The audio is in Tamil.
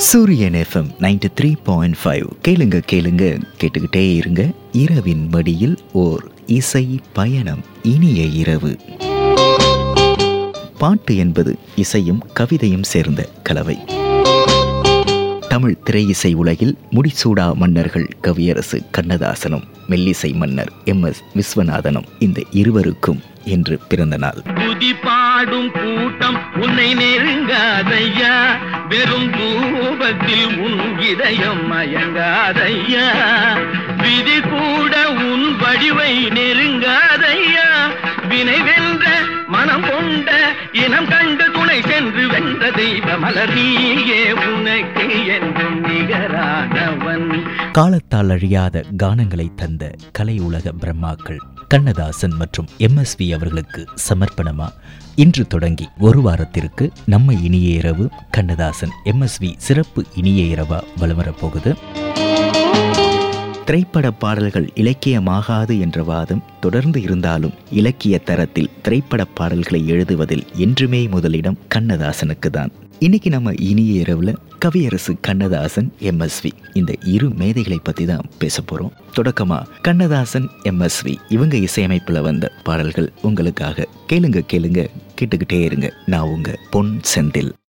சூரியன் FM ninety three point five கேளுங்க கேளுங்க கேட்டுக்கிட்டே இருங்க இரவின் மடியில் ஓர் இசை பயணம் இனிய இரவு பாட்டு என்பது இசையும் கவிதையும் சேர்ந்த கலவை தமிழ் திரை இசை உலகில் முடிசூடா மன்னர்கள் கவியரசு கண்ணதாசனும் மெல்லிசை மன்னர் எம் எஸ் விஸ்வநாதனும் இந்த இருவருக்கும் இன்று பிறந்த நாள் துதி பாடும் கூட்டம் உன்னை நெருங்காதையா வெறும் தூபத்தில் உன் இதயம் மயங்காதையா விதி கூட உன் வடிவை நெருங்காதையா வினை வென்ற மனம் கொண்ட இனம் கண்டு துணை சென்று வென்ற தெய்வ மலர் நீயே உனக்கு என்றும் நிகரானவன் காலத்தால் அழியாத கானங்களை தந்த கலை உலக பிரம்மாக்கள் கண்ணதாசன் மற்றும் எம்எஸ்வி அவர்களுக்கு சமர்ப்பணமா இன்று தொடங்கி ஒரு வாரத்திற்கு நம்ம இனிய இரவு கண்ணதாசன் எம்எஸ்வி சிறப்பு இனிய இரவா வலம் வரப்போகுது திரைப்பட பாடல்கள் இலக்கியமாகாது என்ற வாதம் தொடர்ந்து இருந்தாலும் இலக்கிய தரத்தில் திரைப்பட பாடல்களை எழுதுவதில் என்றுமே முதலிடம் கண்ணதாசனுக்கு தான் இன்னைக்கு நம்ம இனிய இரவுல கவியரசு கண்ணதாசன் எம்எஸ்வி இந்த இரு மேதைகளை பத்தி தான் பேச போறோம் தொடக்கமா கண்ணதாசன் எம்எஸ்வி இவங்க இசையமைப்புல வந்த பாடல்கள் உங்களுக்காக கேளுங்க கேளுங்க கேட்டுக்கிட்டே இருங்க நான் உங்க பொன் செந்தில்